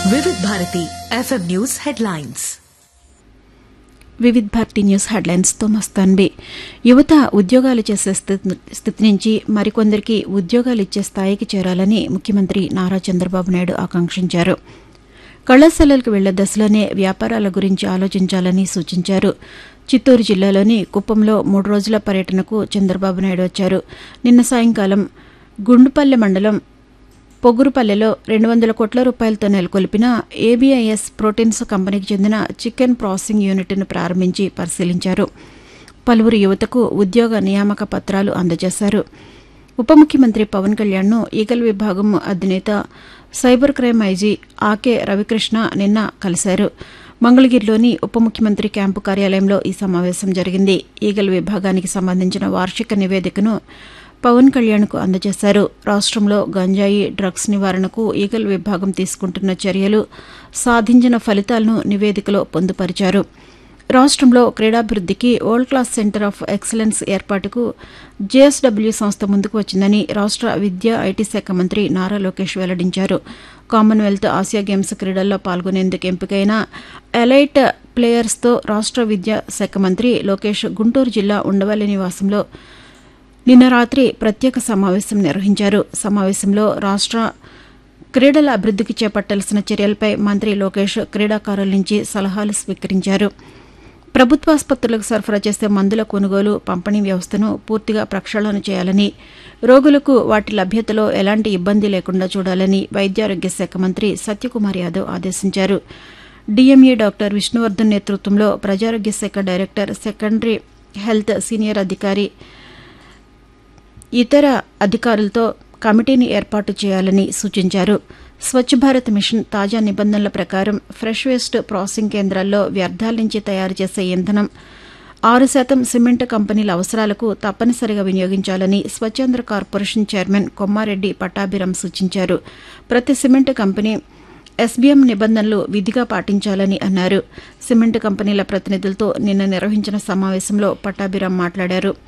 Vividh Bharati FM news headlines Vividh Bharati news హెడ్లైన్స్తో మస్తాన్బి యువత ఉద్యోగాలు చేసే స్థితి స్థితి నుంచి మరికొందరికి ఉద్యోగాలు ఇచ్చే స్థాయికి చేరాలని ముఖ్యమంత్రి నారా చంద్రబాబు నాయుడు ఆకాంక్షించారు కళాశాలలకు వెళ్లే దశలోనే వ్యాపారాల గురించి ఆలోచించాలని సూచించారు చిత్తూరు జిల్లాలోని కుప్పంలో మూడు రోజుల పర్యటనకు చంద్రబాబు నాయుడు వచ్చారు నిన్న సాయంకాలం గుండుపల్లె మండలం పొగురుపల్లెలో రెండు వందల కోట్ల రూపాయలతో నెలకొల్పిన ఏబీఐఎస్ ప్రోటీన్స్ కంపెనీకి చెందిన చికెన్ ప్రాసెసింగ్ యూనిట్ను ప్రారంభించి పరిశీలించారు పలువురు యువతకు ఉద్యోగ నియామక పత్రాలు అందజేశారు ఉప ముఖ్యమంత్రి పవన్ కళ్యాణ్ను ఈగల్ విభాగం అధినేత cyber crime IG Ake Ravikrishna నిన్న కలిశారు మంగళగిరిలోని ఉప ముఖ్యమంత్రి క్యాంపు కార్యాలయంలో ఈ సమావేశం జరిగింది ఈగల్ విభాగానికి సంబంధించిన వార్షిక నివేదికను పవన్ కళ్యాణ్కు అందజేశారు రాష్ట్రంలో గంజాయి డ్రగ్స్ నివారణకు ఈగల్ విభాగం తీసుకుంటున్న చర్యలు సాధించిన ఫలితాలను నివేదికలో పొందుపరిచారు రాష్ట్రంలో క్రీడాభివృద్ధికి world class centre of excellence ఏర్పాటుకు జేఎస్డబ్ల్యూ సంస్థ ముందుకు వచ్చిందని రాష్ట్ర విద్యా ఐటీ శాఖ మంత్రి నారా లోకేష్ వెల్లడించారు కామన్వెల్త్ ఆసియా గేమ్స్ క్రీడల్లో పాల్గొనేందుకు ఎంపికైన ఎలైట్ ప్లేయర్స్తో రాష్ట్ర విద్యా శాఖ మంత్రి లోకేష్ గుంటూరు జిల్లా ఉండవల్లి నివాసంలో నిన్న రాత్రి ప్రత్యేక సమావేశం నిర్వహించారు సమావేశంలో రాష్ట్ర క్రీడల అభివృద్ధికి చేపట్టాల్సిన చర్యలపై మంత్రి లోకేష్ క్రీడాకారుల నుంచి సలహాలు స్వీకరించారు ప్రభుత్వాసుపత్రులకు సరఫరా చేసే మందుల కొనుగోలు పంపిణీ వ్యవస్థను పూర్తిగా ప్రక్షాళన చేయాలని రోగులకు వాటి లభ్యతలో ఎలాంటి ఇబ్బంది లేకుండా చూడాలని వైద్యారోగ్య శాఖ మంత్రి సత్యకుమార్ యాదవ్ ఆదేశించారు డీఎంఈ డాక్టర్ విష్ణువర్ధన్ నేతృత్వంలో ప్రజారోగ్య శాఖ డైరెక్టర్ సెకండరీ హెల్త్ సీనియర్ అధికారి ఇతర అధికారులతో కమిటీని ఏర్పాటు చేయాలని సూచించారు స్వచ్ఛ భారత్ మిషన్ తాజా నిబంధనల ప్రకారం ఫ్రెష్ వేస్ట్ ప్రాసెసింగ్ కేంద్రాల్లో వ్యర్థాల నుంచి తయారు చేసే ఇంధనం ఆరు శాతం సిమెంట్ కంపెనీల అవసరాలకు తప్పనిసరిగా వినియోగించాలని స్వచ్ఛంద్ర కార్పొరేషన్ చైర్మన్ కొమ్మారెడ్డి పట్టాభిరం సూచించారు ప్రతి సిమెంట్ కంపెనీ ఎస్బీఎం నిబంధనలు విధిగా పాటించాలని అన్నారు సిమెంట్ కంపెనీల ప్రతినిధులతో నిన్న నిర్వహించిన సమావేశంలో పట్టాభిరాం మాట్లాడారు